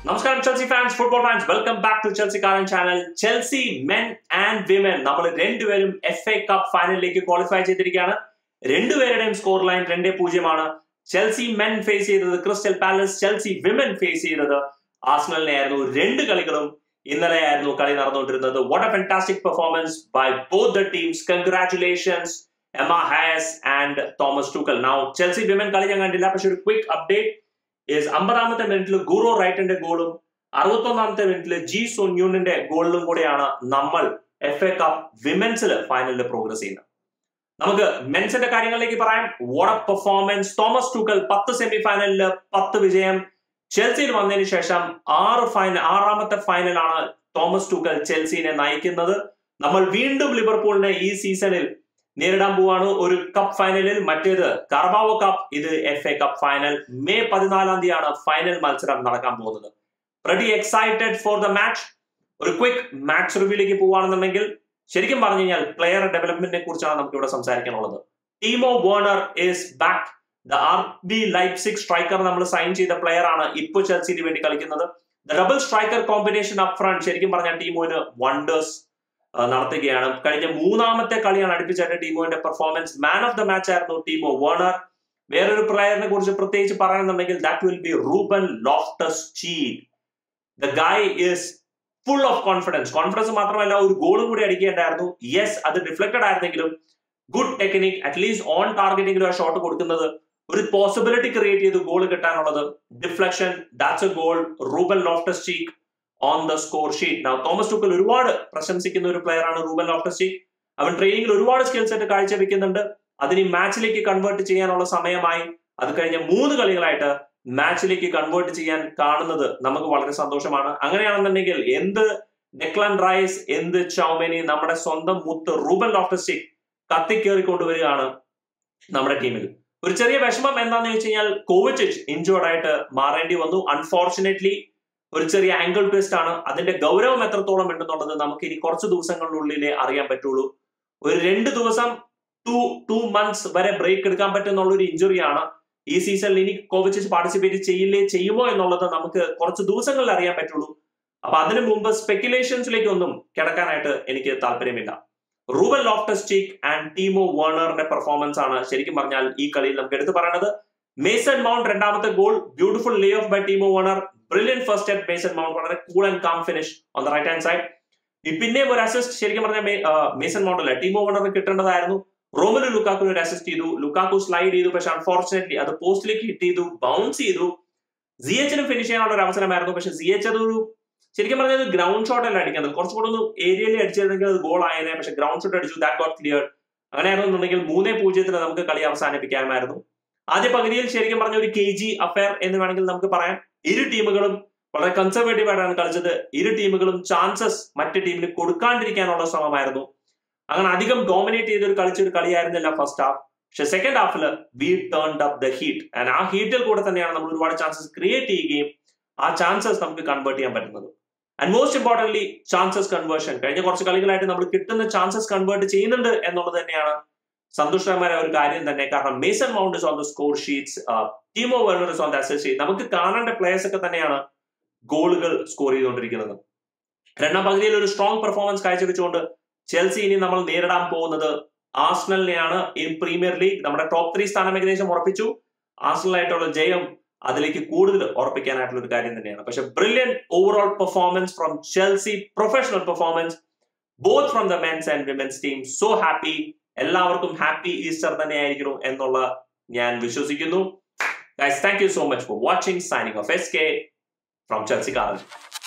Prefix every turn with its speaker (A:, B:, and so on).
A: നമസ്കാരം Chelsea fans football fans welcome back to Chelsea കാരൻ channel Chelsea men and women നമ്മൾ രണ്ടുപേരും F A cup ഫൈനലിലേക്ക് qualify ചെയ്തിരിക്കുകയാണ് രണ്ടുപേരുടെയും സ്കോർ ലൈൻ രണ്ടേ പൂജ്യമാണ് ചെൽസി മെൻ ഫേസ് ചെയ്തത് Crystal Palace Chelsea women face ചെയ്തത് ആസ്നലിനെ ആയിരുന്നു രണ്ട് കളികളും ഇന്നലെ ആയിരുന്നു കളി നടന്നുകൊണ്ടിരുന്നത് what a fantastic performance by both the teams congratulations Emma Hayes and Thomas Tuchel now Chelsea women കളി ഞാൻ കണ്ടില്ല പക്ഷെ ഒരു ക്വിക്ക് അപ്ഡേറ്റ് ഇസ് അമ്പതാമത്തെ മിനിറ്റിൽ ഗുറോ റൈറ്റിന്റെ ഗോളും അറുപത്തൊന്നാമത്തെ മിനിറ്റിൽ ജി സൊന്യൂണിന്റെ ഗോളിലും കൂടെയാണ് നമ്മൾ എഫ് എ കപ്പ് വിമൻസിൽ ഫൈനലിൽ പ്രോഗ്രസ് ചെയ്യുന്നത് നമുക്ക് മെൻസിന്റെ കാര്യങ്ങളിലേക്ക് പറയാം വാട്ട് പെർഫോമൻസ് തോമസ് ടൂക്കൽ പത്ത് സെമി ഫൈനലിൽ പത്ത് വിജയം ചെൽസിയിൽ വന്നതിന് ശേഷം ആറ് ഫൈനൽ ആറാമത്തെ ഫൈനലാണ് തോമസ് ടൂക്കൽ ചെൽസിനെ നയിക്കുന്നത് നമ്മൾ വീണ്ടും ലിവർപൂളിനെ ഈ സീസണിൽ നേരിടാൻ പോവാണ് ഒരു കപ്പ് ഫൈനലിൽ മറ്റേത് കർബാവോ കപ്പ് ഇത് F A cup final May പതിനാലാം തീയതിയാണ് ഫൈനൽ മത്സരം നടക്കാൻ പോകുന്നത് പ്രതി എക്സൈറ്റഡ് ഫോർ ദ മാച്ച് ഒരു ക്വിക്ക് മാച്ച് റിവ്യൂലേക്ക് പോവുകയാണെന്നുണ്ടെങ്കിൽ ശരിക്കും പറഞ്ഞു കഴിഞ്ഞാൽ പ്ലെയർ ഡെവലപ്മെന്റിനെ കുറിച്ചാണ് നമുക്ക് ഇവിടെ സംസാരിക്കാനുള്ളത് Timo Werner is back the R B Leipzig striker നമ്മൾ സൈൻ ചെയ്ത പ്ലെയർ ആണ് ഇപ്പോൾ ചെൽസിന് വേണ്ടി കളിക്കുന്നത് the double striker combination up front ശരിക്കും പറഞ്ഞാൽ ടീമോന് വണ്ടേഴ്സ് നടത്തുകയാണ് കഴിഞ്ഞ മൂന്നാമത്തെ കളിയാണ് അടുപ്പിച്ചായിട്ട് ടീമോന്റെ performance man of the match ആയിരുന്നു ടീമോ വേർണർ വേറൊരു പ്ലെയറിനെ കുറിച്ച് പ്രത്യേകിച്ച് പറയുന്നുണ്ടെങ്കിൽ that will be Ruben Loftus Cheek the guy is full of confidence confidence മാത്രമല്ല ഒരു ഗോളും കൂടി അടിക്കേണ്ടായിരുന്നു യെസ് അത് ഡിഫ്ലക്റ്റഡ് ആയിരുന്നെങ്കിലും ഗുഡ് ടെക്നിക് അറ്റ്ലീസ്റ്റ് ഓൺ ടാർഗറ്റിംഗിലും ആ ഷോട്ട് കൊടുക്കുന്നത് ഒരു പോസിബിലിറ്റി ക്രിയേറ്റ് ചെയ്ത് ഗോൾ കിട്ടാനുള്ളത് deflection that's a goal Ruben Loftus Cheek on the score sheet now Thomas Tuchel ഒരുപാട് പ്രശംസിക്കുന്ന ഒരു പ്ലെയർ ആണ് റൂബൻ ലോഫ്റ്റസ് ചീക്ക് അവൻ ട്രെയിനിങ്ങിൽ ഒരുപാട് സ്കിൽ സെറ്റ് കാഴ്ചവെക്കുന്നുണ്ട് അതിന് മാച്ചിലേക്ക് കൺവേർട്ട് ചെയ്യാനുള്ള സമയമായി അത് കഴിഞ്ഞ മൂന്ന് കളികളായിട്ട് മാച്ചിലേക്ക് കൺവേർട്ട് ചെയ്യാൻ കാണുന്നത് നമുക്ക് വളരെ സന്തോഷമാണ് അങ്ങനെയാണെന്നുണ്ടെങ്കിൽ എന്ത് ഡെക്ലൻ റൈസ് എന്ത് ചൗമനി നമ്മുടെ സ്വന്തം മുത്ത് റൂബൻ ലോഫ്റ്റസ്റ്റിക് കത്തിക്കേറി കൊണ്ടുവരികയാണ് നമ്മുടെ ടീമിൽ ഒരു ചെറിയ വിഷമം എന്താന്ന് വെച്ച് കഴിഞ്ഞാൽ കോവിച്ചിച്ച് ഇഞ്ചോർഡ് ആയിട്ട് മാറേണ്ടി വന്നു അൺഫോർച്ചുനേറ്റ്ലി ഒരു ചെറിയ ആംഗിൾ ട്വിസ്റ്റ് ആണ് അതിന്റെ ഗൗരവം എത്രത്തോളം ഉണ്ടെന്നുള്ളത് നമുക്ക് ഇനി കുറച്ച് ദിവസങ്ങളിനുള്ളിലേ അറിയാൻ പറ്റുള്ളൂ ഒരു രണ്ട് ദിവസം ടു ടു മന്ത്സ് വരെ ബ്രേക്ക് എടുക്കാൻ പറ്റുന്നുള്ള ഒരു ഇഞ്ചുറി ആണ് ഈ സീസണിൽ ഇനി കോവിച്ച് പാർട്ടിസിപ്പേറ്റ് ചെയ്യില്ലേ ചെയ്യുമോ എന്നുള്ളത് നമുക്ക് കുറച്ച് ദിവസങ്ങളിൽ അറിയാൻ പറ്റുള്ളൂ അപ്പൊ അതിനു മുമ്പ് സ്പെക്കുലേഷൻസിലേക്ക് ഒന്നും കിടക്കാനായിട്ട് എനിക്ക് താല്പര്യമില്ല Ruben Loftus Cheek and Timo വേർണറിന്റെ പെർഫോമൻസ് ആണ് ശരിക്കും പറഞ്ഞാൽ ഈ കളിയിൽ നമുക്ക് എടുത്തു പറയുന്നത് മേസൺ മൗണ്ട് രണ്ടാമത്തെ goal beautiful lay off by Timo Werner brilliant first step Mason Mount വളരെ cool and calm finish on the right hand side പിന്നെയും ഒരു അസിസ്റ്റ് ശരിക്കും പറഞ്ഞാൽ മേസൺ മൗണ്ട് അല്ല ടീമോ വേർണറിന് കിട്ടേണ്ടതായിരുന്നു റോമന് ലുക്കാക്കുന് ഒരു അസിസ്റ്റ് ചെയ്തു ലുക്കാക്കു സ്ലൈഡ് ചെയ്തു പക്ഷെ അൺഫോർച്ചുനേറ്റ്ലി അത് പോസ്റ്റിലേക്ക് ഹിറ്റ് ചെയ്തു ബൗൺസ് ചെയ്തു സി എച്ചിനും ഫിനിഷ് ചെയ്യാനുള്ള ഒരു അവസരമായിരുന്നു പക്ഷെ സി എച്ച് അതൊരു ശരിക്കും പറഞ്ഞാൽ ഗ്രൗണ്ട് ഷോട്ട് അല്ല അടിക്കുന്നത് കുറച്ചുകൂടെ ഒന്ന് ഏരിയയിൽ അടിച്ചിരുന്നെങ്കിൽ അത് ഗോൾ ആയേനെ പക്ഷെ ഗ്രൗണ്ട് ഷോട്ട് അടിച്ചു ദാറ്റ് ഗോട്ട് ക്ലിയർ അങ്ങനെയാണെന്നുണ്ടെങ്കിൽ മൂന്നേ പൂജ്യത്തിന് നമുക്ക് കളി അവസാനിപ്പിക്കാമായിരുന്നു ആദ്യ പകുതിയിൽ ശരിക്കും പറഞ്ഞ ഒരു കെ ജി അഫയർ എന്ന് വേണമെങ്കിൽ നമുക്ക് പറയാം ഇരു ടീമുകളും വളരെ കൺസർവേറ്റീവ് ആയിട്ടാണ് കളിച്ചത് ഇരു ടീമുകളും ചാൻസസ് മറ്റു ടീമിന് കൊടുക്കാണ്ടിരിക്കാനുള്ള ശ്രമമായിരുന്നു അങ്ങനെ അധികം ഡോമിനേറ്റ് ചെയ്തൊരു കളിച്ച ഒരു കളിയായിരുന്നില്ല ഫസ്റ്റ് ഹാഫ് പക്ഷെ സെക്കൻഡ് ഹാഫിൽ we turn up the heat and ആ ഹീറ്റിൽ കൂടെ തന്നെയാണ് നമ്മൾ ഒരുപാട് ചാൻസസ് ക്രിയേറ്റ് ചെയ്യുകയും ആ ചാൻസസ് നമുക്ക് കൺവേർട്ട് ചെയ്യാൻ പറ്റുന്നത് and most importantly chances conversion കഴിഞ്ഞ കുറച്ച് കളികളായിട്ട് നമ്മൾ കിട്ടുന്ന ചാൻസസ് കൺവേർട്ട് ചെയ്യുന്നുണ്ട് എന്നുള്ളത് തന്നെയാണ് സന്തുഷ്ടകരമായ ഒരു കാര്യം തന്നെ കാരണം Mason Mount is on the score sheets Timo Werner is on the അസസ് ഷീറ്റ് നമുക്ക് കാണേണ്ട പ്ലേയേഴ്സ് ഒക്കെ തന്നെയാണ് ഗോളുകൾ സ്കോർ ചെയ്തുകൊണ്ടിരിക്കുന്നത് രണ്ടാം പകുതിയിൽ ഒരു സ്ട്രോങ് പെർഫോമൻസ് കാഴ്ചവെച്ചുകൊണ്ട് ചെൽസി ഇനി നമ്മൾ നേരിടാൻ പോകുന്നത് ആസ്നലിനെയാണ് ഇൻ പ്രീമിയർ ലീഗ് നമ്മുടെ ടോപ്പ് ത്രീ സ്ഥാനം ഏകദേശം ഉറപ്പിച്ചു ആസ്നലായിട്ടുള്ള ജയം അതിലേക്ക് കൂടുതൽ ഉറപ്പിക്കാനായിട്ടുള്ള ഒരു കാര്യം തന്നെയാണ് പക്ഷെ brilliant overall performance from Chelsea professional performance both from the men's and women's team so happy എല്ലാവർക്കും ഹാപ്പി ഈസ്റ്റർ തന്നെയായിരിക്കണം എന്നുള്ള ഞാൻ വിശ്വസിക്കുന്നു guys thank you so much for watching signing off S K from Chelsea card